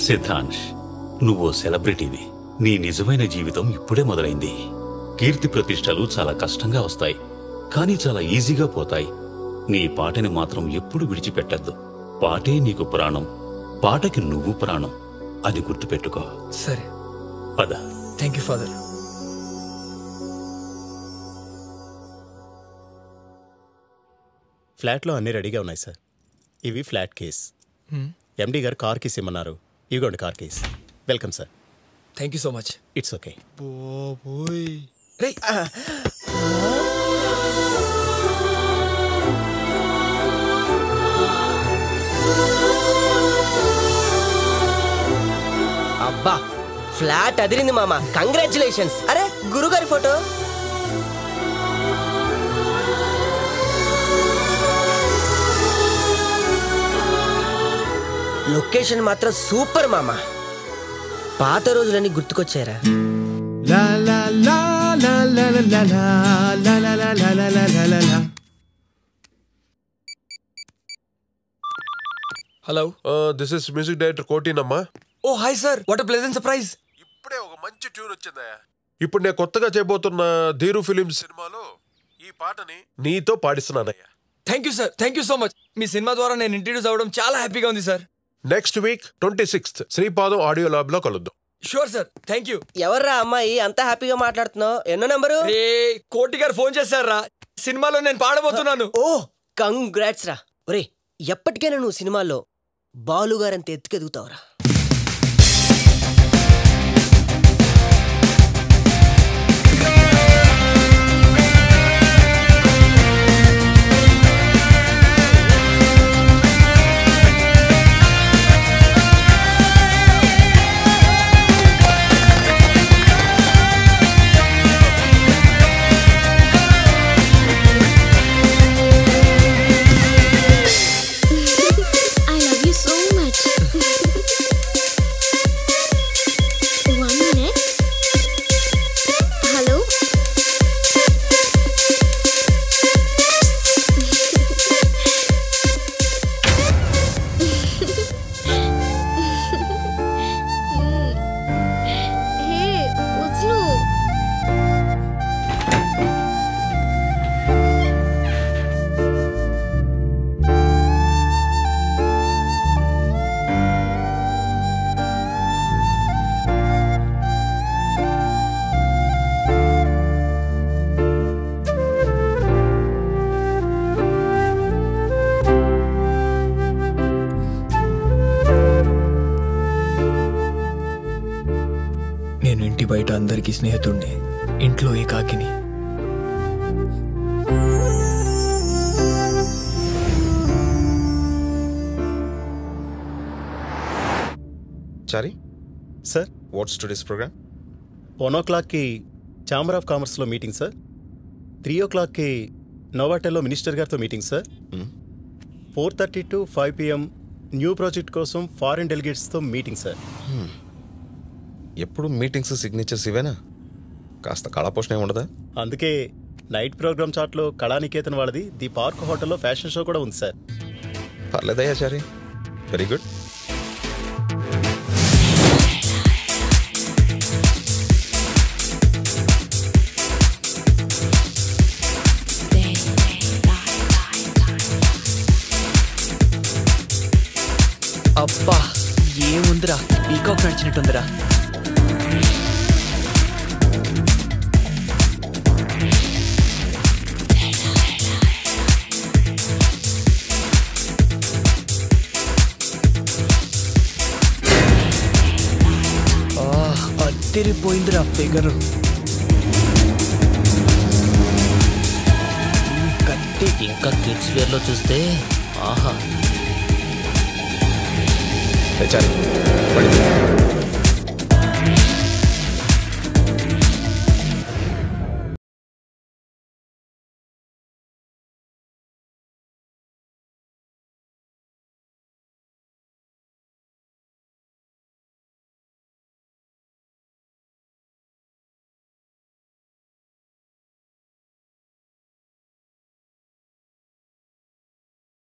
సిద్ధాంష్ నువ్వు సెలబ్రిటీవి నీ నిజమైన జీవితం ఇప్పుడే మొదలైంది కీర్తి ప్రతిష్టలు చాలా కష్టంగా వస్తాయి కానీ చాలా ఈజీగా పోతాయి నీ పాటని మాత్రం ఎప్పుడు విడిచిపెట్టద్దు పాటే నీకు ప్రాణం పాటకి నువ్వు ప్రాణం అది గుర్తుపెట్టుకో సరే పద థ్యాంక్ యూ ఫాదర్ ఫ్లాట్లో అన్నీ రెడీగా ఉన్నాయి సార్ ఇవి ఫ్లాట్ కేస్ ఎండి గారు కార్ కీస్ ఇమ్మన్నారు ఇవ్వండి car keys welcome sir thank you so much it's okay రే అబ్బా ఫ్లాట్ అదిరింది మామ కంగ్రాచులేషన్స్ అరే గురుగారి ఫోటో లొకేషన్ మాత్రం సూపర్ మామ పాత రోజులన్నీ గుర్తుకొచ్చారా La la la la la la la la la la la la la la la la. Hello this is music director కోటినమ్మా oh hi sir what pleasant surprise ఇప్పుడే ఒక మంచి ట్యూన్ వచ్చిందయ్యా ఇప్పుడు నేను కొత్తగా చేయబోతున్న ధీరు ఫిలిం సినిమాలో ఈ పాటని నీతో పాడిస్తున్నానయ్యా thank you sir thank you so much మీ సినిమా ద్వారా నేను ఇంట్రడ్యూస్ అవ్వడం చాలా హ్యాపీగా ఉంది sir next week twenty sixth Sripadam audio lab లో కలుద్దాం షూర్ సార్ థ్యాంక్ యూ ఎవర్రా అమ్మాయి అంత హ్యాపీగా మాట్లాడుతున్నావు ఎన్నో నెంబరు రే కోటి గారు ఫోన్ చేశారా సినిమాలో నేను పాడబోతున్నాను ఓ కంగ్రాట్స్ రా ఒరే ఎప్పటికైనా నువ్వు సినిమాల్లో బాలుగారంత ఎత్తుకెదుగుతావురా I love you so much. One minute. Hello? hey, what's new? నేను ఇంటి బయట అందరికీ స్నేహితుడిని ఇంట్లో ఏకాకిని Chari sir what's today's program one ఓ క్లాక్కి ఛాంబర్ ఆఫ్ కామర్స్లో మీటింగ్ సార్ త్రీ ఓ క్లాక్కి నోవాటెల్లో మినిస్టర్ గారితో meeting sir four thirty to five PM new project కోసం ఫారిన్ డెలిగేట్స్తో మీటింగ్ సార్ ఎప్పుడు మీటింగ్స్ సిగ్నేచర్స్ ఇవేనా కాస్త కళాపోషణ ఏమి ఉండదా అందుకే నైట్ ప్రోగ్రామ్ చాట్లో కళానికేతన్ వాళ్ళది ది పార్క్ హోటల్లో ఫ్యాషన్ షో కూడా ఉంది సార్ పర్లేదయ్యా చారి వెరీ గుడ్ అబ్బా ఏముందిరా పీకాక్ నడిచినట్టుందిరా ఆ, అదిరిపోయిందిరా ఫిగరు కత్తి ఇంకా కిడ్స్ వేర్ లో చూస్తే ఆహా చారి